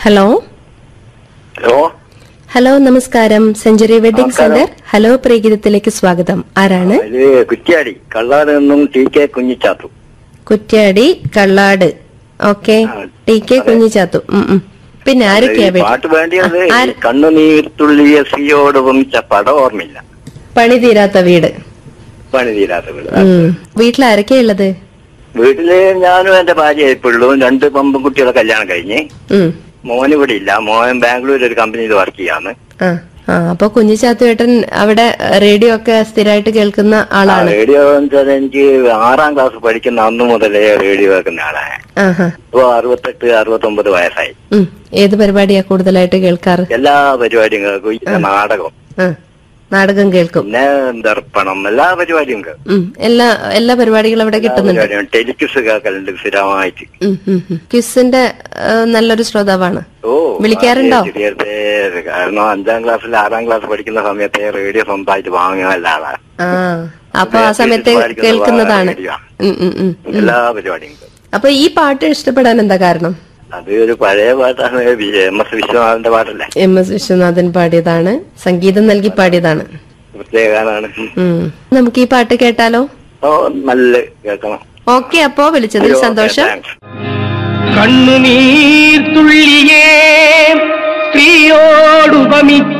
Hello hello hello നമസ്കാരം century wedding നമസ്കാരം. Centre hello പ്രീഗീതത്തിലേക്ക് സ്വാഗതം ആരാണ് ഇത് കുറ്റിയാടി കള്ളാട് നിന്നും T K Kunhichathu Kuttiyadi Kallad okay ആ, ടി കെ അതെ. കുഞ്ഞിച്ചാത്തു ഉം, ഉം. പിന്നെ ആരൊക്കെയാ ഈ വീട്ടിൽ? പാട്ട് വേണ്ടിയത് ആ, ആര്- കണ്ണുനീർത്തുള്ളിയ സിയോട് വമിച്ച പടം ഓർമ്മയില്ല പണി തീരാത്ത വീട് പണി തീരാത്ത വീട് ഉം. വീട്ടിൽ ആരൊക്കെയാ ഉള്ളത് വീട്ടില് ഞാനും എന്റെ ഭാര്യ ഇപ്പോഴുള്ളൂ രണ്ട് പമ്പും കുട്ടികളെ കല്യാണം കഴിഞ്ഞ് ഉം. മോൻ ഇവിടെ ഇല്ല മോൻ ബാംഗ്ലൂർ ഒരു കമ്പനിയിൽ വർക്ക് ചെയ്യാണ് ആ ആ അപ്പൊ കുഞ്ഞിച്ചാത്തു ഏട്ടൻ അവിടെ റേഡിയോ ഒക്കെ സ്ഥിരമായിട്ട് കേൾക്കുന്ന ആളാണ് റേഡിയോ വെച്ചാൽ എനിക്ക് ആറാം ക്ലാസ് പഠിക്കുന്ന അന്ന് മുതലേ റേഡിയോ കേൾക്കുന്ന ആളാണ് ആഹാ ഇപ്പൊ അറുപത്തെട്ട് അറുപത്തൊമ്പത് വയസ്സായി ഉം. ഏത് പരിപാടിയാ കൂടുതലായിട്ട് കേൾക്കാറ് എല്ലാ പരിപാടിയും കേൾക്കും ഈ നാടകം ആ നാടകം കേൾക്കും പിന്നെ ദർപ്പണം എല്ലാ പരിപാടിയും കേൾക്കും ഉം. എല്ലാ എല്ലാ പരിപാടികളും അവിടെ കിട്ടുന്നുണ്ട് ടെലിക്യൂസ് കേൾക്കലുണ്ട് സ്ഥിരമായിട്ട് ഉം, ഉം, ഉം. ക്വിസിന്റെ ആ, നല്ലൊരു ശ്രോതാവാണ് ഓ വിളിക്കാറുണ്ടോ? വളരെ ചെറിയത്തെ കാരണം അഞ്ചാം ക്ലാസ്സിൽ ആറാം ക്ലാസ് പഠിക്കുന്ന സമയത്തെ റേഡിയോ സ്വന്തമായിട്ട് വാങ്ങുകയല്ല ആളാ ആ അപ്പൊ ആ ഇത് സമയത്ത് പാടിക്കുന്ന കേൾക്കുന്നതാണ് റേഡിയോ. ഉം, ഉം, ഉം. എല്ലാ പരിപാടിയും കേൾക്കും. അപ്പൊ ഈ പാട്ട് ഇഷ്ടപ്പെടാൻ എന്താ കാരണം അത് ഒരു പഴയ പാട്ടാണ് വി- എം എസ് വിശ്വനാഥന്റെ പാട്ടല്ലേ എം എസ് വിശ്വനാഥൻ പാടിയതാണ് സംഗീതം നൽകി പാടിയതാണ് പ്രത്യേക ഗാനാണ് ഉം. നമുക്ക് ഈ പാട്ട് കേട്ടാലോ ഓ നല്ല കേൾക്കണം ഓക്കെ അപ്പോ വിളിച്ചതിൽ ഓക്കേ, സന്തോഷം താങ്ക്സ്. കണ്ണുനീർ തുള്ളിയേ സ്ത്രീയോടുപമിച്ച